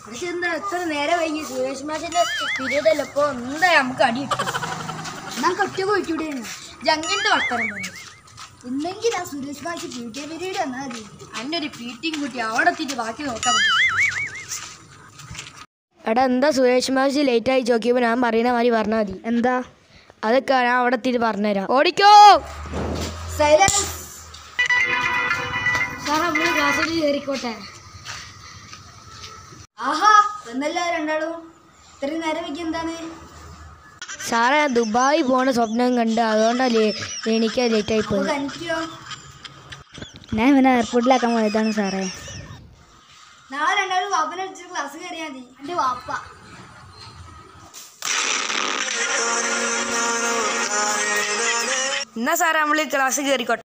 പക്ഷെ എന്താ എത്ര നേരം വൈകി സുരേഷ് മാഷിന്റെ പീരീഡ് അല്ല ഇപ്പൊ എന്താ നമുക്ക് അടി കിട്ടും നമുക്ക് ഒറ്റ പോയിട്ടൂടെ ജങ്ങിന്റെ വർത്തനം പറഞ്ഞു ഇല്ലെങ്കിൽ ആ സുരേഷ് മാഷ് പി ടി പീരീഡ് എന്നാ മതി അന്നെ ഒരു പീറ്റിയും കുട്ടി അവിടെ എത്തിയിട്ട് ബാക്കി നോക്കാൻ പറ്റും എടാ എന്താ സുരേഷ് മാഷി ലേറ്റ് ആയി ചോക്കിയപ്പോൾ ഞാൻ പറയുന്ന മാതിരി പറഞ്ഞാൽ മതി എന്താ അതൊക്കെ ഞാൻ അവിടെ എത്തിയിട്ട് പറഞ്ഞുതരാം ഓടിക്കോ സൈലൻസ് സാർ നമ്മള് ക്ലാസ്സിൽ കയറിക്കോട്ടെ ആഹാ എന്നല്ല രണ്ടാളും ഇത്രയും നേരം വയ്ക്കി എന്താണ് സാറേ ഞാൻ ദുബായി പോണ സ്വപ്നം കണ്ട് അതുകൊണ്ടല്ലേ എനിക്ക് ലേറ്റ് ആയി അപ്പൊ പോയി തനിക്കോ ഞാൻ ഇവനെ എയർപോർട്ടിലാക്കാൻ പോയതാണ് സാറേ നാളെ രണ്ടാളും വാപ്പനെ വെച്ചിട്ട് ക്ലാസ് കയറിയാൽ മതി എന്റെ വാപ്പ എന്നാ സാറേ നമ്മൾ ക്ലാസ് കയറിക്കോട്ടെ